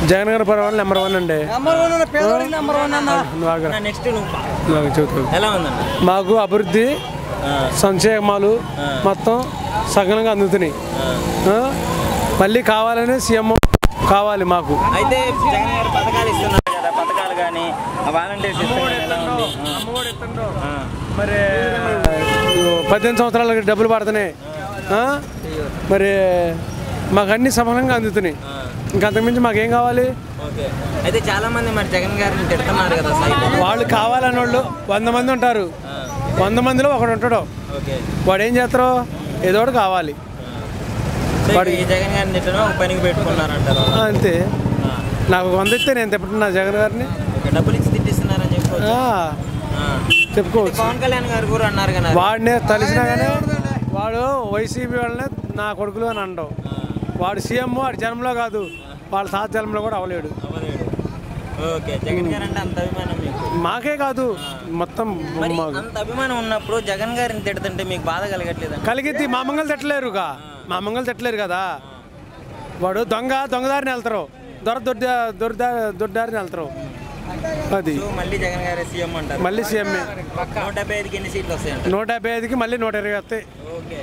జగన్ గారి పర్వాలేదు number one అండి నెంబర్ వన్ అన్న పేదవాడికి నెంబర్ వన్ అన్న నువ్వు ఆగురా. నెక్స్ట్ నువ్వు నువ్వు ఆగు, చెబుతాను ఎలా ఉందన్న మాకు అభివృద్ధి ఆ, సంక్షేమాలు మొత్తం సగనంగా అందుతున్నాయి ఆ? మళ్ళీ కావాలని సీఎం కావాలి మాకు అయితే జగన్ గారు పథకాలు ఇస్తున్నారు కదా పథకాలు కానీ వాలంటీర్స్ ఇస్తున్నారు ఎలా ఉంది ఆ, ఆ. మరి పద్దెనిమిది సంవత్సరాలకి డబ్బులు పడుతున్నాయి ఆ? మరి మాకు అన్ని సమానంగా అందుతున్నాయి ఇంకంతకుమించి మాకేం కావాలి ఓకే అయితే చాలా మంది మరి జగన్ గారిని తిడుతున్నారు కదా సైతం వాళ్ళు కావాలని వాళ్ళు వంద మంది ఉంటారు వంద మందిలో ఒకడు ఉంటాడు ఓకే వాడు ఏం చేస్తారో ఏదో ఒకటి కావాలి సో ఇక ఈ జగన్ గారిని తిట్టడం ఒక పనికి పెట్టుకున్నారంటారు ఆ, అంతే నాకు వంద ఇస్తే నేను తిప్పుతున్నా జగన్ గారిని ఓకే, డబ్బులు ఇచ్చి తిట్టిస్తున్నారని చెప్పుకోవచ్చు ఆ, ఆ. చెప్పుకోవచ్చు పవన్ కళ్యాణ్ గారు కూడా అన్నారు కదా వాడినే తలిసినా కానీ వాడు వైసీపీ వాళ్ళనే నా కొడుకులు అని అంటావు వాడు సీఎం వాడి జన్మలో కాదు వాళ్ళ తాత జన్మలో కూడా అవ్వలేడు అవ్వలేడు. ఓకే జగన్ గారు అంటే అంత అభిమానం మీకు మాకే కాదు మొత్తం మరి మాకు అంత అభిమానం ఉన్నప్పుడు జగన్ గారిని తిడుతుంటే మీకు బాధ కలగట్లేదా కలిగిద్ది మా మంగళ తిట్టలేరుగా మా మంగళ తిట్టలేరు కదా వాడు దొంగ దొంగదారిని వెళ్తారు దొర దొడ్డ దొడ్డ దొడ్డారిని వెళ్తారు అది సో మళ్ళీ జగన్ గారే సీఎం అంటారు మళ్ళీ సీఎంఏ నూట డెబ్బై ఐదుకి ఎన్ని సీట్లు వస్తాయంట నూట డెబ్బై ఐదుకి మళ్ళీ నూట ఇరవై వస్తాయి ఓకే